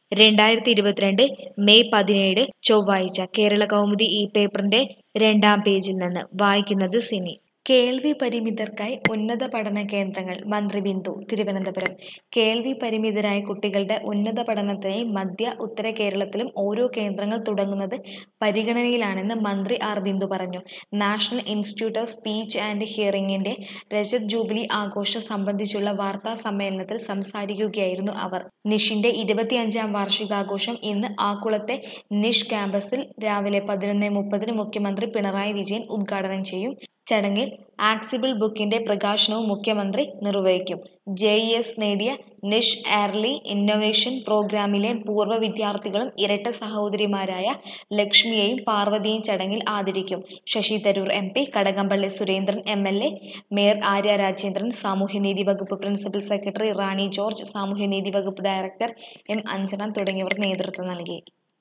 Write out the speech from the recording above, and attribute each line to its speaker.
Speaker 1: രണ്ടായിരത്തി ഇരുപത്തിരണ്ട് മെയ് പതിനേഴ് ചൊവ്വാഴ്ച കേരള കൗമുദി ഈ പേപ്പറിന്റെ രണ്ടാം പേജിൽ നിന്ന് വായിക്കുന്നത് സിനി കേൾവി പരിമിതർക്കായി ഉന്നത പഠന കേന്ദ്രങ്ങൾ മന്ത്രി ബിന്ദു തിരുവനന്തപുരം കേൾവി പരിമിതരായ കുട്ടികളുടെ ഉന്നത പഠനത്തിനായി മധ്യ ഉത്തര കേരളത്തിലും ഓരോ കേന്ദ്രങ്ങൾ തുടങ്ങുന്നത് പരിഗണനയിലാണെന്ന് മന്ത്രി ആർ ബിന്ദു പറഞ്ഞു national institute of speech and ഹിയറിംഗിന്റെ രജത് ജൂബിലി ആഘോഷം സംബന്ധിച്ചുള്ള വാർത്താ സമ്മേളനത്തിൽ സംസാരിക്കുകയായിരുന്നു അവർ നിഷിന്റെ ഇരുപത്തിയഞ്ചാം വാർഷികാഘോഷം ഇന്ന് ആക്കുളത്തെ നിഷ് ക്യാമ്പസിൽ രാവിലെ പതിനൊന്ന് മുപ്പതിന് മുഖ്യമന്ത്രി പിണറായി വിജയൻ ഉദ്ഘാടനം ചെയ്യും ചടങ്ങിൽ ആക്സിബിൾ ബുക്കിന്റെ പ്രകാശനവും മുഖ്യമന്ത്രി നിർവഹിക്കും ജെ ഇ എസ് നേടിയ നിഷ് എയർലി ഇന്നൊവേഷൻ പ്രോഗ്രാമിലെ പൂർവ്വ വിദ്യാർത്ഥികളും ഇരട്ട സഹോദരിമാരായ ലക്ഷ്മിയെയും പാർവതിയെയും ചടങ്ങിൽ ആദരിക്കും Sasi Tharoor M P Kadakampally Surendran M L A mayor Arya Rajendran സാമൂഹ്യനീതി വകുപ്പ് പ്രിൻസിപ്പൽ സെക്രട്ടറി റാണി ജോർജ് സാമൂഹ്യനീതി വകുപ്പ് ഡയറക്ടർ എം അഞ്ജന തുടങ്ങിയവർ നേതൃത്വം നൽകി